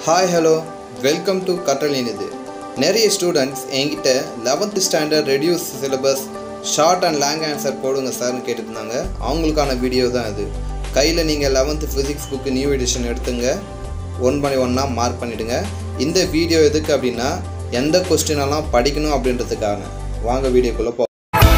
hi hello welcome to கற்றல் இனிது நிறைய ஸ்டூடெண்ட்ஸ் என்கிட்ட eleventh standard reduce syllabus short and long answer போடுங்க சார்னு கேட்டுருந்தாங்க அவங்களுக்கான வீடியோ தான் இது கையில் நீங்கள் eleventh physics book new edition எடுத்துங்க ஒன் பை ஒன்னாக மார்க் பண்ணிவிடுங்க இந்த வீடியோ எதுக்கு அப்படின்னா எந்த கொஸ்டினெல்லாம் படிக்கணும் அப்படின்றதுக்காக வாங்க வீடியோக்குள்ளே போ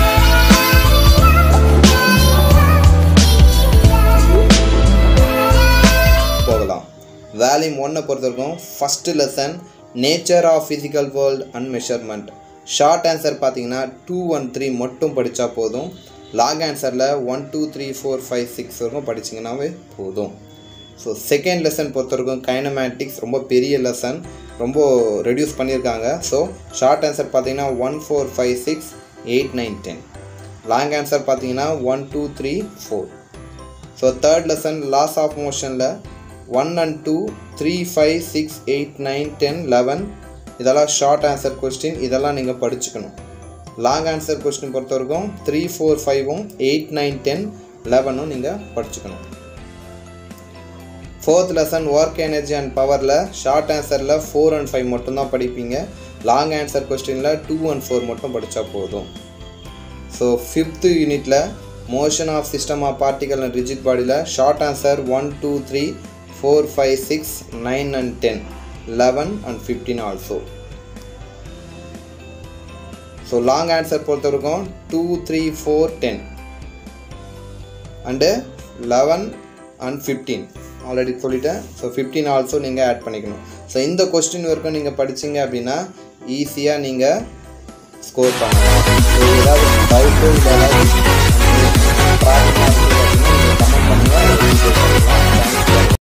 போகலாம் வேல்யூம் ஒன்னை பொறுத்த வரைக்கும் first lesson nature of physical world and measurement short answer பார்த்தீங்கன்னா டூ ஒன் த்ரீ மட்டும் படித்தா போதும் லாங் ஆன்சரில் one two three four five six வரைக்கும் படிச்சிங்கன்னாவே போதும் ஸோ செகண்ட் லெசன் பொறுத்த வரைக்கும் கைனமேட்டிக்ஸ் ரொம்ப பெரிய லெசன் ரொம்ப ரெடியூஸ் பண்ணியிருக்காங்க ஸோ ஷார்ட் ஆன்சர் பார்த்தீங்கன்னா one four five six eight nine ten long answer பார்த்தீங்கன்னா one two three four so third lesson laws of மோஷனில் one and two three five six eight nine ten eleven இதெல்லாம் short answer question இதெல்லாம் நீங்கள் படிச்சுக்கணும் long answer question பொறுத்த வரைக்கும் three four ஃபைவும் eight nine ten லெவனும் நீங்கள் படிச்சுக்கணும் fourth lesson work energy and பவரில் ஷார்ட் ஆன்சரில் ஃபோர் அண்ட் ஃபைவ் மட்டும்தான் படிப்பீங்க லாங் ஆன்சர் கொஸ்டினில் டூ அண்ட் ஃபோர் மட்டும் படித்தா போதும் ஸோ ஃபிஃப்த்து யூனிட்டில் motion of system of particle and rigid பாடியில் short answer one two three four five six nine and ten eleven and fifteen also so long answer பொறுத்த வரைக்கும் two three four ten and eleven and fifteen already சொல்லிட்டேன் so fifteen also நீங்கள் add பண்ணிக்கணும் so இந்த question வரைக்கும் நீங்கள் படிச்சீங்க அப்படின்னா ஈஸியாக நீங்கள் ஸ்கோர் பண்ணலாம் ஸோ ஏதாவது டவுட்டோ இல்லை ஏதாவது ப்ராப்ளம் அப்படின்னா நீங்கள் கமெண்ட் பண்ணுங்கள்